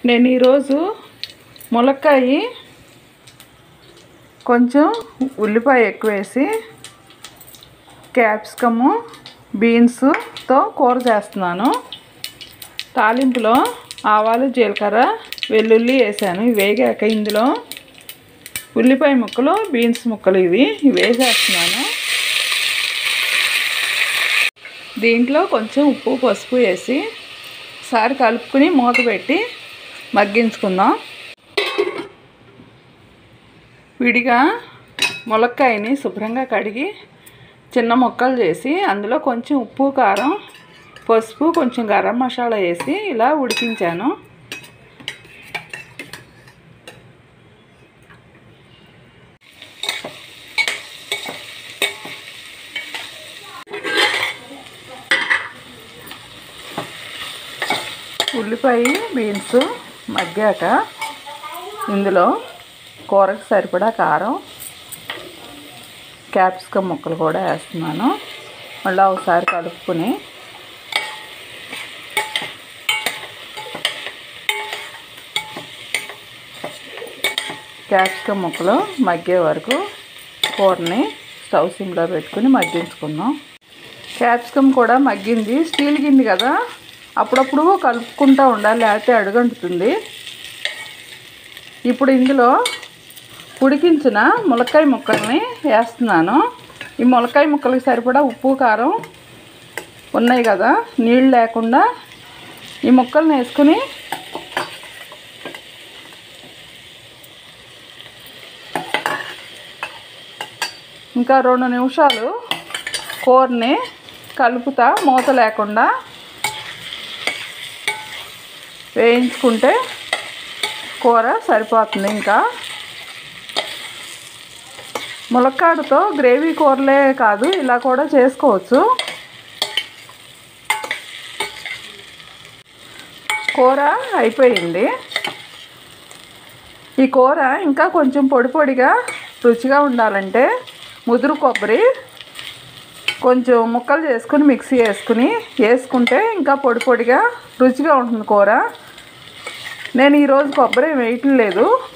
నేను ఈరోజు ములక్కాయ కొంచెం ఉల్లిపాయ ఎక్కువ వేసి క్యాప్సికము బీన్స్తో కూర చేస్తున్నాను తాలింపులో ఆవాలు జీలకర్ర వెల్లుల్లి వేసాను ఇవి వేగాక ఇందులో ఉల్లిపాయ ముక్కలు బీన్స్ ముక్కలు ఇవి ఇవి వేసేస్తున్నాను దీంట్లో కొంచెం ఉప్పు పసుపు వేసి ఒకసారి కలుపుకుని మూత పెట్టి మగ్గించుకుందాం విడిగా ములక్కాయని శుభ్రంగా కడిగి చిన్న ముక్కలు చేసి అందులో కొంచెం ఉప్పు కారం పసుపు కొంచెం గరం మసాలా వేసి ఇలా ఉడికించాను ఉల్లిపాయ బీన్స్ మగ్గాక ఇందులో కూరకు సరిపడా కారం క్యాప్సికమ్ ముక్కలు కూడా వేస్తున్నాను మళ్ళీ ఒకసారి కలుపుకుని క్యాప్సికమ్ ముక్కలు మగ్గే వరకు కూరని స్టవ్ సిమ్లో పెట్టుకుని మగ్గించుకుందాం క్యాప్సికమ్ కూడా మగ్గింది స్టీల్ గిన్నె కదా అప్పుడప్పుడు కలుపుకుంటూ ఉండాలి లేకపోతే అడుగంటుతుంది ఇప్పుడు ఇందులో ఉడికించిన ములక్కాయ ముక్కల్ని వేస్తున్నాను ఈ ములక్కాయ ముక్కలకి సరిపడా ఉప్పు కారం ఉన్నాయి కదా నీళ్ళు లేకుండా ఈ ముక్కల్ని వేసుకుని ఇంకా రెండు నిమిషాలు కూరని కలుపుతా మూత లేకుండా వేయించుకుంటే కూర సరిపోతుంది ఇంకా ములక్కాడతో గ్రేవీ కూరలే కాదు ఇలా కూడా చేసుకోవచ్చు కూర అయిపోయింది ఈ కూర ఇంకా కొంచెం పొడి పొడిగా రుచిగా ఉండాలంటే ముదురు కొబ్బరి కొంచెం ముక్కలు చేసుకుని మిక్సీ వేసుకుని వేసుకుంటే ఇంకా పొడి పొడిగా రుచిగా ఉంటుంది కూర నేను ఈరోజు కొబ్బరి వేయటం లేదు